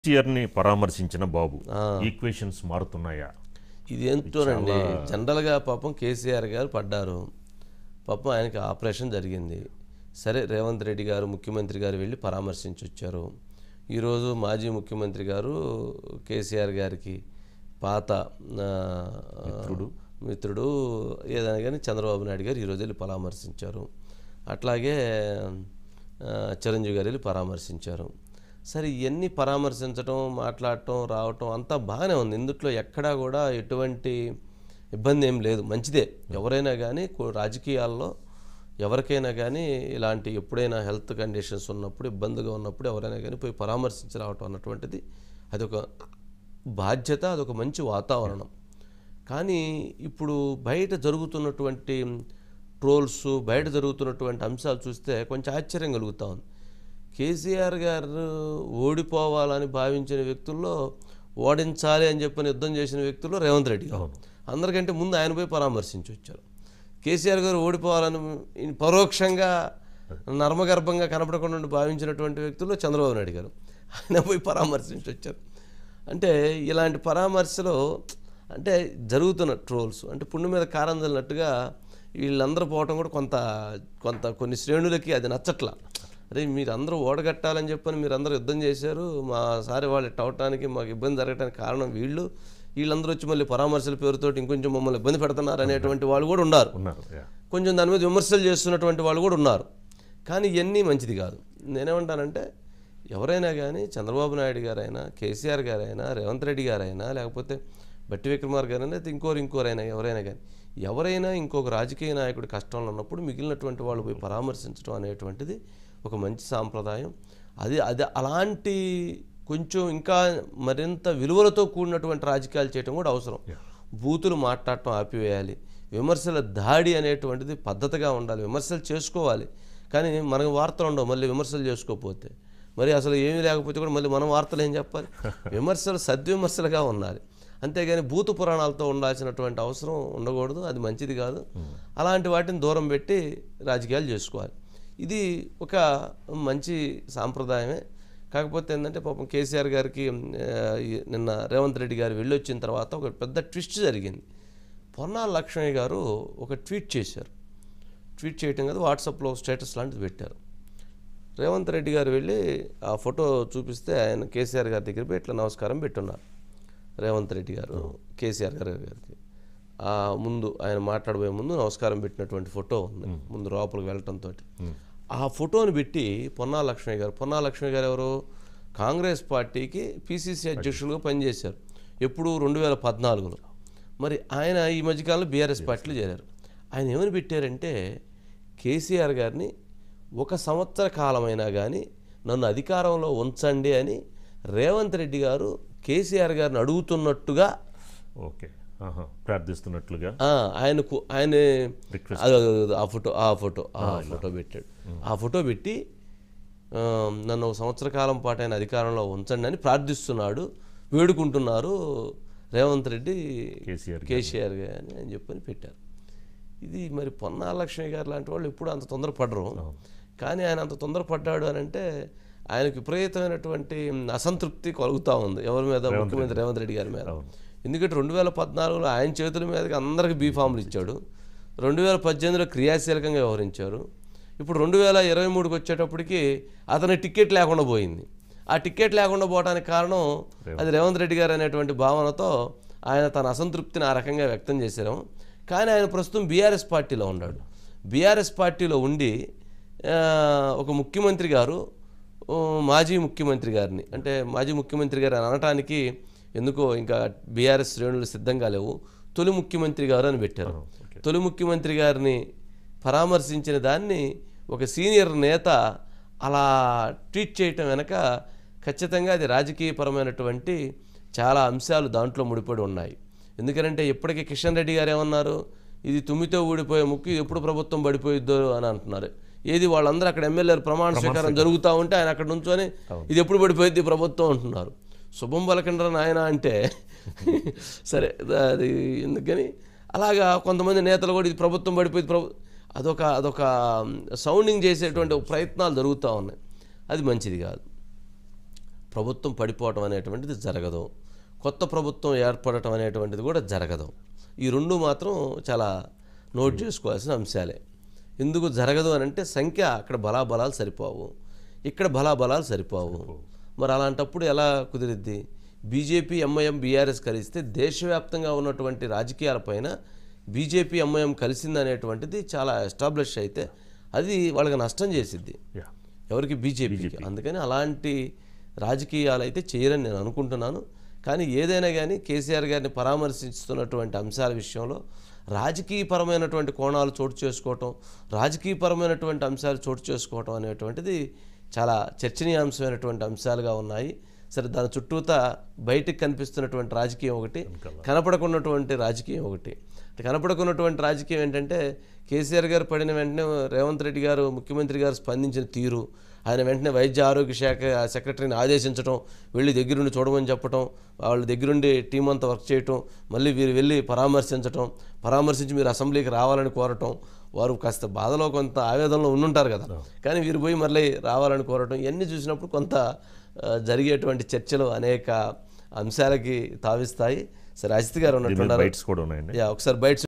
కేసీఆర్ని పరామర్శించిన బాబు ఆ. ఈక్వేషన్స్ మారుతున్నాయా ఇది ఏంటోనండి జనరల్గా పాపం కేసీఆర్ గారు పడ్డారు పాపం ఆయనకి ఆపరేషన్ జరిగింది సరే రేవంత్ రెడ్డి గారు ముఖ్యమంత్రి గారు వెళ్ళి పరామర్శించి వచ్చారు ఈరోజు మాజీ ముఖ్యమంత్రి గారు కేసీఆర్ గారికి పాత ఆ, మిత్రుడు ఏదైనా కానీ చంద్రబాబు నాయుడు గారు ఈరోజు వెళ్ళి పరామర్శించారు అట్లాగే ఆ, చిరంజీవి గారు వెళ్ళి పరామర్శించారు సరే ఇవన్నీ పరామర్శించడం మాట్లాడటం రావటం అంతా బాగానే ఉంది ఇందుట్లో ఎక్కడా కూడా ఎటువంటి ఇబ్బంది ఏం లేదు మంచిదే ఎవరైనా కానీ కో- రాజకీయాల్లో ఎవరికైనా కానీ ఇలాంటి ఎప్పుడైనా హెల్త్ కండిషన్స్ ఉన్నప్పుడు ఇబ్బందిగా ఉన్నప్పుడు ఎవరైనా కానీ పోయి పరామర్శించి రావటం అన్నటువంటిది అదొక బాధ్యత అదొక మంచి వాతావరణం కానీ ఇప్పుడు బయట జరుగుతున్నటువంటి ట్రోల్స్ బయట జరుగుతున్నటువంటి అంశాలు చూస్తే కొంచెం ఆశ్చర్యం కలుగుతా ఉంది కేసీఆర్ గారు ఓడిపోవాలని భావించిన వ్యక్తుల్లో ఓడించాలి అని చెప్పని యుద్ధం చేసిన వ్యక్తుల్లో రేవంత్ రెడ్డి గారు అందరికంటే ముందు ఆయన పోయి పరామర్శించి వచ్చారు కేసీఆర్ గారు ఓడిపోవాలని పరోక్షంగా నర్మగర్భంగా కనపడకుండా ఉండి భావించినటువంటి వ్యక్తుల్లో చంద్రబాబు నాయుడు గారు ఆయన పోయి పరామర్శించి వచ్చారు అంటే ఇలాంటి పరామర్శలు అంటే జరుగుతున్న ట్రోల్స్ అంటే పుండు మీద కారం చల్లినట్టుగా వీళ్ళందరూ పోవటం కూడా కొంత కొంత కొన్ని శ్రేణులకి అది నచ్చట్లా అరే మీరు అందరూ ఓడగట్టాలని చెప్పని మీరు అందరూ యుద్ధం చేశారు మా సారి వాళ్ళు ఇట్ట అవటానికి మాకు ఇబ్బంది జరగటానికి కారణం వీళ్ళు వీళ్ళందరూ వచ్చి మళ్ళీ పరామర్శల పేరుతోటి ఇంకొంచెం మమ్మల్ని ఇబ్బంది పెడుతున్నారు అనేటువంటి వాళ్ళు కూడా ఉన్నారు ఉన్నారు యా. కొంచెం దాని మీద విమర్శలు చేస్తున్నటువంటి వాళ్ళు కూడా ఉన్నారు కానీ ఇవన్నీ మంచిది కాదు నేనేమంటానంటే ఎవరైనా కానీ చంద్రబాబు నాయుడు గారైనా కేసీఆర్ గారైనా రేవంత్ రెడ్డి గారైనా లేకపోతే బట్టి విక్రమార్ గారైనా లేకపోతే ఇంకోరు ఇంకోరైనా ఎవరైనా కానీ ఎవరైనా ఇంకొక రాజకీయ నాయకుడి కష్టంలో ఉన్నప్పుడు మిగిలినటువంటి వాళ్ళు పోయి పరామర్శించడం అనేటువంటిది ఒక మంచి సాంప్రదాయం అది అది అలాంటి కొంచెం ఇంకా మరింత విలువలతో కూడినటువంటి రాజకీయాలు చేయడం కూడా అవసరం బూతులు మాట్లాడటం ఆపివేయాలి విమర్శల దాడి అనేటువంటిది పద్ధతిగా ఉండాలి విమర్శలు చేసుకోవాలి కానీ మనకు వార్తలు ఉండవు మళ్ళీ విమర్శలు చేసుకోకపోతే మరి అసలు ఏమీ లేకపోతే కూడా మళ్ళీ మనం వార్తలు ఏం చెప్పాలి విమర్శలు సద్విమర్శలుగా ఉండాలి అంతేగాని భూత పురాణాలతో ఉండాల్సినటువంటి అవసరం ఉండకూడదు అది మంచిది కాదు అలాంటి వాటిని దూరం పెట్టి రాజకీయాలు చేసుకోవాలి ఇది ఒక మంచి సాంప్రదాయమే కాకపోతే ఏంటంటే పాపం కేసీఆర్ గారికి ఆ, ఈ- నిన్న రేవంత్ రెడ్డి గారు వెళ్ళొచ్చిన తర్వాత ఒక పెద్ద ట్విస్ట్ జరిగింది పొన్నాల లక్ష్మయ్య గారు ఒక ట్వీట్ చేశారు ట్వీట్ చేయటం కదా వాట్సాప్లో స్టేటస్ లాంటిది పెట్టారు రేవంత్ రెడ్డి గారు వెళ్ళి ఆ ఫోటో చూపిస్తే ఆయన కేసీఆర్ గారి దగ్గర పోయి ఇట్లా నమస్కారం పెట్టున్నారు రేవంత్ రెడ్డి గారు కేసీఆర్ గారి గారికి ఆ ముందు ఆయన మాట్లాడబోయే ముందు నమస్కారం పెట్టినటువంటి ఫోటో ఉంది ముందు లోపలికి వెళ్ళటంతో ఆ ఫోటోని పెట్టి పొన్నా లక్ష్మయ్య గారు పొన్నా లక్ష్మయ్య గారు ఎవరు కాంగ్రెస్ పార్టీకి పిసిసి అధ్యక్షులుగా పనిచేశారు ఎప్పుడు రెండు వేల పద్నాలుగులో మరి ఆయన ఈ మధ్యకాలంలో బీఆర్ఎస్ పార్టీలో చేరారు ఆయన ఏమని పెట్టారంటే కేసీఆర్ గారిని ఒక సంవత్సర కాలమైనా కానీ నన్ను అధికారంలో ఉంచండి అని రేవంత్ రెడ్డి గారు కేసీఆర్ గారిని అడుగుతున్నట్టుగా ఓకే ఆహా. ప్రార్థిస్తున్నట్లుగా ఆ, ఆయనకు ఆయన Request. అదో, అదో, అదో, ఆ ఫోటో ఆ ఫోటో ఆ ఫోటో పెట్టాడు ఆ ఫోటో పెట్టి ఆ, నన్ను ఒక సంవత్సర కాలం పాటు ఆయన అధికారంలో ఉంచండి అని ప్రార్థిస్తున్నాడు వేడుకుంటున్నారు రేవంత్ రెడ్డి కేసీఆర్ కేసీఆర్ గారు అని చెప్పని పెట్టారు ఇది మరి పొన్నాల లక్ష్మి గారు లాంటి వాళ్ళు ఎప్పుడు అంత తొందరపడరు కానీ ఆయన అంత తొందరపడ్డాడు అని అంటే ఆయనకు విపరీతమైనటువంటి అసంతృప్తి కలుగుతూ ఉంది ఎవరి మీద ముఖ్యమంత్రి రేవంత్ రెడ్డి గారి మీద ఎందుకంటే రెండు వేల పద్నాలుగులో ఆయన చేతుల మీదకి అందరికి బీఫామ్లు ఇచ్చాడు రెండు వేల పద్దెనిమిదిలో క్రియాశీలకంగా వ్యవహరించారు ఇప్పుడు రెండు వేల ఇరవై మూడుకి వచ్చేటప్పటికి అతని టికెట్ లేకుండా పోయింది ఆ టికెట్ లేకుండా పోవడానికి కారణం అది రేవంత్ రెడ్డి గారు అనేటువంటి భావనతో ఆయన తన అసంతృప్తిని ఆ రకంగా వ్యక్తం చేశారు కానీ ఆయన ప్రస్తుతం బీఆర్ఎస్ పార్టీలో ఉన్నాడు బీఆర్ఎస్ పార్టీలో ఉండి ఆ, ఒక ముఖ్యమంత్రి గారు ఓ, మాజీ ముఖ్యమంత్రి గారిని అంటే మాజీ ముఖ్యమంత్రి గారు అని అనటానికి ఎందుకో ఇంకా బీఆర్ఎస్ శ్రేణులు సిద్ధంగా లేవు తొలి ముఖ్యమంత్రి గారు అని పెట్టారు తొలి ముఖ్యమంత్రి గారిని పరామర్శించిన దాన్ని ఒక సీనియర్ నేత అలా ట్వీట్ చేయటం వెనక ఖచ్చితంగా అది రాజకీయపరమైనటువంటి చాలా అంశాలు దాంట్లో ముడిపడి ఉన్నాయి ఎందుకంటే ఇప్పటికీ కిషన్ రెడ్డి గారు ఏమన్నారు ఇది తుమ్మితో ఊడిపోయే ముక్కు ఇది ఎప్పుడు ప్రభుత్వం పడిపోయిద్దో అని అంటున్నారు ఏది వాళ్ళందరూ అక్కడ ఎమ్మెల్యేలు ప్రమాణ స్వీకారం జరుగుతూ ఉంటే ఆయన అక్కడ నుంచొని ఇది ఎప్పుడు పడిపోయింది ప్రభుత్వం అంటున్నారు శుభం పలకండ్ర నాయన అంటే సరే అది ఎందుకని అలాగా కొంతమంది నేతలు కూడా ఇది ప్రభుత్వం పడిపోయింది ప్రభు అదొక అదొక సౌండింగ్ చేసేటువంటి ఒక ప్రయత్నాలు జరుగుతూ ఉన్నాయి అది మంచిది కాదు ప్రభుత్వం పడిపోవటం అనేటువంటిది జరగదు కొత్త ప్రభుత్వం ఏర్పడటం అనేటువంటిది కూడా జరగదు ఈ రెండు మాత్రం చాలా నోట్ చేసుకోవాల్సిన అంశాలే ఎందుకు జరగదు అని అంటే సంఖ్య అక్కడ బలాబలాలు సరిపోవు ఇక్కడ బలాబలాలు సరిపోవు మరి అలాంటప్పుడు ఎలా కుదిరిద్ది బీజేపీ ఎంఐఎం బీఆర్ఎస్ కలిస్తే దేశవ్యాప్తంగా ఉన్నటువంటి రాజకీయాలపైన బీజేపీ ఎంఐఎం కలిసిందనేటువంటిది చాలా ఎస్టాబ్లిష్ అయితే అది వాళ్ళకి నష్టం చేసిద్ది యా ఎవరికి బీజేపీకి అందుకని అలాంటి రాజకీయాలు అయితే చేయరని నేను అనుకుంటున్నాను కానీ ఏదైనా కానీ కేసీఆర్ గారిని పరామర్శిస్తున్నటువంటి అంశాల విషయంలో రాజకీయపరమైనటువంటి కోణాలు చోటు చేసుకోవటం రాజకీయపరమైనటువంటి అంశాలు చోటు చేసుకోవటం అనేటువంటిది చాలా చర్చనీయాంశమైనటువంటి అంశాలుగా ఉన్నాయి సరే దాని చుట్టూతా బయటికి కనిపిస్తున్నటువంటి రాజకీయం ఒకటి కనపడకున్నటువంటి రాజకీయం ఒకటి అంటే కనపడకున్నటువంటి రాజకీయం ఏంటంటే కేసీఆర్ గారు పడిన వెంటనే రేవంత్ రెడ్డి గారు ముఖ్యమంత్రి గారు స్పందించిన తీరు ఆయన వెంటనే వైద్య ఆరోగ్య శాఖ సెక్రటరీని ఆదేశించడం వెళ్ళి దగ్గరుండి చూడమని చెప్పటం వాళ్ళ దగ్గరుండి టీం అంతా వర్క్ చేయటం మళ్ళీ వీరు వెళ్ళి పరామర్శించటం పరామర్శించి మీరు అసెంబ్లీకి రావాలని కోరటం వారు కాస్త బాధలో కొంత ఆవేదనలో ఉండుంటారు కదా కానీ వీరు పోయి మళ్ళీ రావాలని కోరటం ఇవన్నీ చూసినప్పుడు కొంత ఆ, జరిగేటువంటి చర్చలు అనేక అంశాలకి తావిస్తాయి సరే అజిత్ గారు దీని మీద ఉన్నట్టున్నారు బైట్స్ కూడా ఉన్నాయండి యా ఒకసారి బయట